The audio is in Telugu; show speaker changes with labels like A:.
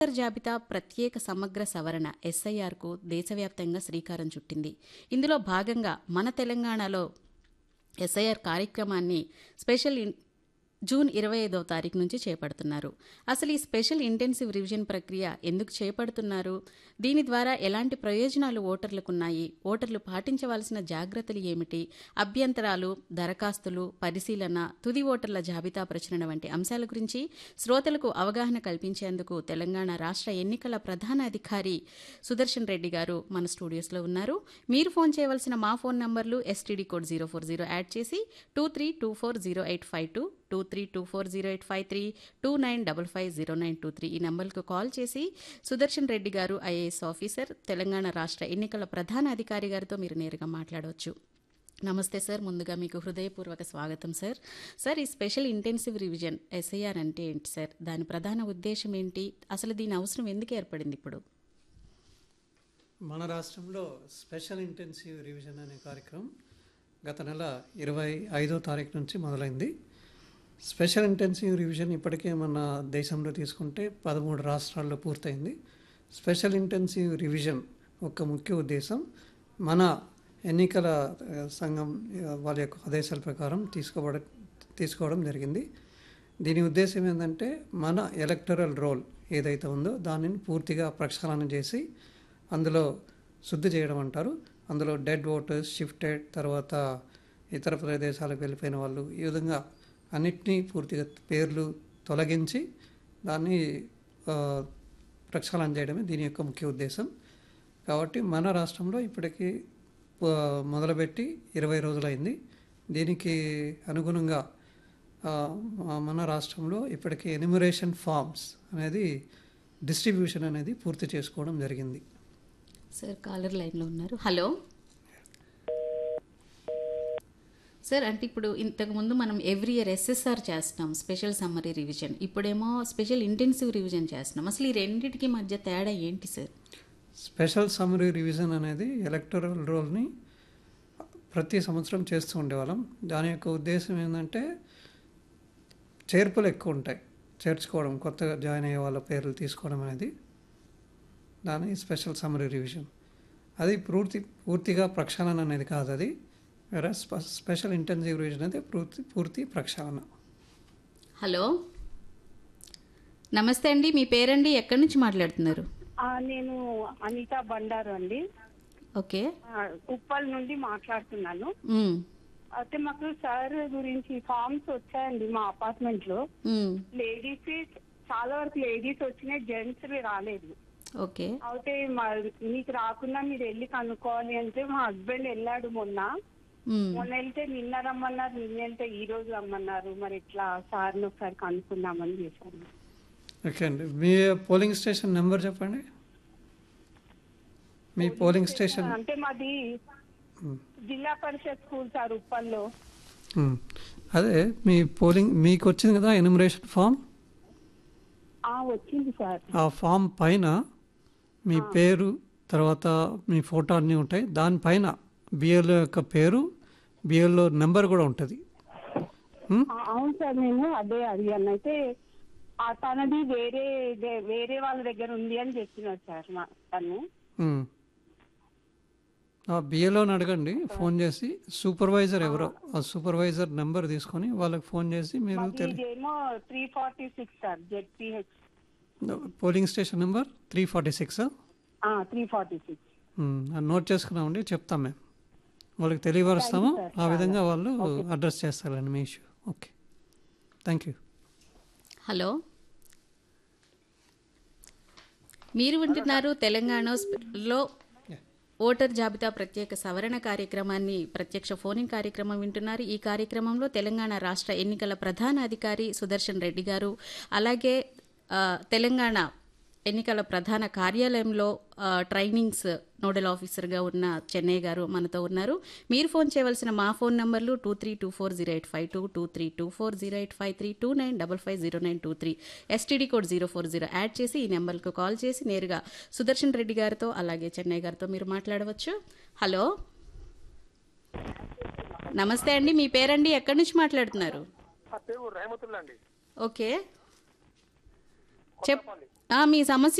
A: ఓటర్ జాబితా ప్రత్యేక సమగ్ర సవరణ ఎస్ఐఆర్కు దేశవ్యాప్తంగా శ్రీకారం చుట్టింది ఇందులో భాగంగా మన తెలంగాణలో ఎస్ఐఆర్ కార్యక్రమాన్ని స్పెషల్ ఇన్ జూన్ ఇరవై ఐదవ తారీఖు నుంచి చేపడుతున్నారు అసలు ఈ స్పెషల్ ఇంటెన్సివ్ రివిజన్ ప్రక్రియ ఎందుకు చేపడుతున్నారు దీని ద్వారా ఎలాంటి ప్రయోజనాలు ఓటర్లకున్నాయి ఓటర్లు పాటించవలసిన జాగ్రత్తలు ఏమిటి అభ్యంతరాలు దరఖాస్తులు పరిశీలన తుది ఓటర్ల జాబితా ప్రచురణ వంటి అంశాల గురించి శ్రోతలకు అవగాహన కల్పించేందుకు తెలంగాణ రాష్ట్ర ఎన్నికల ప్రధాన అధికారి సుదర్శన్ రెడ్డి గారు మన స్టూడియోస్లో ఉన్నారు మీరు ఫోన్ చేయవలసిన మా ఫోన్ నంబర్లు STD code zero four zero add చేసి two three two four zero eight five two two three two four zero eight five three two nine double five zero nine two three ఈ నంబర్కు కాల్ చేసి సుదర్శన్ రెడ్డి గారు ఐఏఎస్ ఆఫీసర్ తెలంగాణ రాష్ట్ర ఎన్నికల ప్రధాన అధికారి గారితో మీరు నేరుగా మాట్లాడవచ్చు నమస్తే సార్ ముందుగా మీకు హృదయపూర్వక స్వాగతం సార్ సార్ ఈ స్పెషల్ ఇంటెన్సివ్ రివిజన్ ఎస్ఐఆర్ అంటే ఏంటి సార్ దాని ప్రధాన ఉద్దేశం ఏంటి అసలు దీని అవసరం ఎందుకు ఏర్పడింది ఇప్పుడు
B: మన రాష్ట్రంలో స్పెషల్ ఇంటెన్సివ్ రివిజన్ అనే కార్యక్రమం గత నెల ఇరవై ఐదో తారీఖు నుంచి మొదలైంది స్పెషల్ ఇంటెన్సివ్ రివిజన్ ఇప్పటికే మన దేశంలో తీసుకుంటే పదమూడు రాష్ట్రాల్లో పూర్తయింది స్పెషల్ ఇంటెన్సివ్ రివిజన్ ఒక ముఖ్య ఉద్దేశం మన ఎన్నికల ఆ, సంఘం ఆ, వాళ్ళ యొక్క ఆదేశాల ప్రకారం తీసుకోబడ తీసుకోవడం జరిగింది దీని ఉద్దేశం ఏంటంటే మన ఎలక్టరల్ రోల్ ఏదైతే ఉందో దానిని పూర్తిగా ప్రక్షాళన చేసి అందులో శుద్ధి చేయడం అంటారు అందులో డెడ్ ఓటర్స్ షిఫ్టెడ్ తర్వాత ఇతర ప్రదేశాలకు వెళ్ళిపోయిన వాళ్ళు ఈ విధంగా అన్నిటినీ పూర్తిగా పేర్లు తొలగించి దాన్ని ఆ, ప్రక్షాళన చేయడమే దీని యొక్క ముఖ్య ఉద్దేశం కాబట్టి మన రాష్ట్రంలో ఇప్పటికీ ఆ, మొదలుపెట్టి ఇరవై రోజులైంది దీనికి అనుగుణంగా ఆ, మన రాష్ట్రంలో ఇప్పటికీ ఎనిమరేషన్ ఫార్మ్స్ అనేది డిస్ట్రిబ్యూషన్ అనేది పూర్తి చేసుకోవడం జరిగింది
A: సార్ కాలర్ లైన్లో ఉన్నారు హలో సార్ అంటే ఇప్పుడు ఇంతకు ముందు మనం ఎవ్రీ ఇయర్ ఎస్ఎస్ఆర్ చేస్తాం స్పెషల్ సమ్మరీ రివిజన్ ఇప్పుడేమో స్పెషల్ ఇంటెన్సివ్ రివిజన్ చేస్తున్నాం అసలు ఈ రెండింటికి మధ్య తేడా ఏంటి సార్
B: స్పెషల్ సమ్మరీ రివిజన్ అనేది ఎలక్టరల్ రోల్ని ప్రతి సంవత్సరం చేస్తూ ఉండేవాళ్ళం దాని యొక్క ఉద్దేశం ఏంటంటే చేర్పులు ఎక్కువ ఉంటాయి చేర్చుకోవడం కొత్తగా జాయిన్ అయ్యే వాళ్ళ పేర్లు తీసుకోవడం అనేది దాని స్పెషల్ సమ్మరీ రివిజన్ అది పూర్తి పూర్తిగా ప్రక్షాళన అనేది కాదు అది వేరే స్పెషల్ ఇంటెన్సివ్ రివిజన్ అయితే పూర్తి పూర్తి ప్రక్షాళన
A: హలో నమస్తే అండి మీ పేరండి ఎక్కడి నుంచి మాట్లాడుతున్నారు
C: ఆ, నేను అనిత బండారు అండి
A: ఓకే
C: ఆ, ఉప్పల్ నుండి మాట్లాడుతున్నాను
A: మ్,
C: అయితే మాకు సార్ గురించి ఫార్మ్స్ వచ్చాయండి మా అపార్ట్మెంట్ లో
A: మ్,
C: లేడీస్ చాలా వరకు లేడీస్ వచ్చినాయి జెంట్స్ రాలేదు
A: ఓకే
C: అయితే మా మీకు రాకుండా మీరు వెళ్ళి కనుక్కోవాలి అంటే మా హస్బెండ్ వెళ్ళాడు మొన్న
A: మ్,
C: మొన్న వెళ్తే నిన్న రమ్మన్నారు నిన్న వెళ్తే ఈ రోజు రమ్మన్నారు మరి ఇట్లా సార్ని ఒకసారి కనుక్కుందామని చేశాను
B: ఓకే అండి మీ పోలింగ్ స్టేషన్ నెంబర్ చెప్పండి మీ పోలింగ్ స్టేషన్
C: అంటే మాది జిల్లా పరిషత్ స్కూల్ సార్ ఉప్పల్లో
B: మ్మ్. అదే మీ పోలింగ్ మీకు వచ్చింది కదా ఎనిమరేషన్ ఫామ్
C: ఆ వచ్చింది సార్
B: ఆ ఫామ్ పైన మీ పేరు తర్వాత మీ ఫోటో అన్నీ ఉంటాయి దానిపైన బిఎల్ఓ యొక్క పేరు బిఎల్ఓ నెంబర్ కూడా ఉంటుంది మ్మ్?
C: ఆ, అవును సార్ నేను అదే అడిగాను అయితే ఆ తనది వేరే దే- వేరే వాళ్ళ దగ్గర ఉంది అని చెప్పినారు సార్ మా తను
B: మ్మ్. ఆ బిఎల్ఓని అడగండి ఫోన్ చేసి సూపర్వైజర్ ఎవరో ఆ సూపర్వైజర్ నెంబర్ తీసుకొని వాళ్ళకి ఫోన్ చేసి మీరు
C: మాది
B: తెలి
C: ఇదేమో three forty six sir ZPH
B: polling station number three forty six
C: three forty six
B: note చేసుకున్నామండి చెప్తాం మేము వాళ్ళకి తెలియపరుస్తాము
C: Thank you, sir.
B: ఆ విధంగా వాళ్ళు అడ్రస్ చేస్తారండి మీ issue okay thank you
A: hello మీరు వింటున్నారు తెలంగాణ లో ఓటర్ జాబితా ప్రత్యేక సవరణ కార్యక్రమాన్ని ప్రత్యక్ష ఫోనింగ్ కార్యక్రమం వింటున్నారు ఈ కార్యక్రమంలో తెలంగాణ రాష్ట్ర ఎన్నికల ప్రధాన అధికారి సుదర్శన్ రెడ్డి గారు అలాగే ఆ, తెలంగాణ ఎన్నికల ప్రధాన కార్యాలయంలో ఆ, ట్రైనింగ్స్ నోడల్ ఆఫీసర్గా ఉన్న చెన్నై గారు మనతో ఉన్నారు మీరు ఫోన్ చేయవలసిన మా ఫోన్ నంబర్లు two three two four zero eight five two two three two four zero eight five three two nine double five zero nine two three STD code zero four zero add చేసి ఈ నెంబర్కు కాల్ చేసి నేరుగా సుదర్శన్ రెడ్డి గారితో అలాగే చెన్నై గారితో మీరు మాట్లాడవచ్చు హలో నమస్తే అండి మీ పేరండి ఎక్కడి నుంచి మాట్లాడుతున్నారు
D: ఆ పేరు రేమతుల్లా అండి
A: ఓకే చెప్ ఆ, మీ సమస్య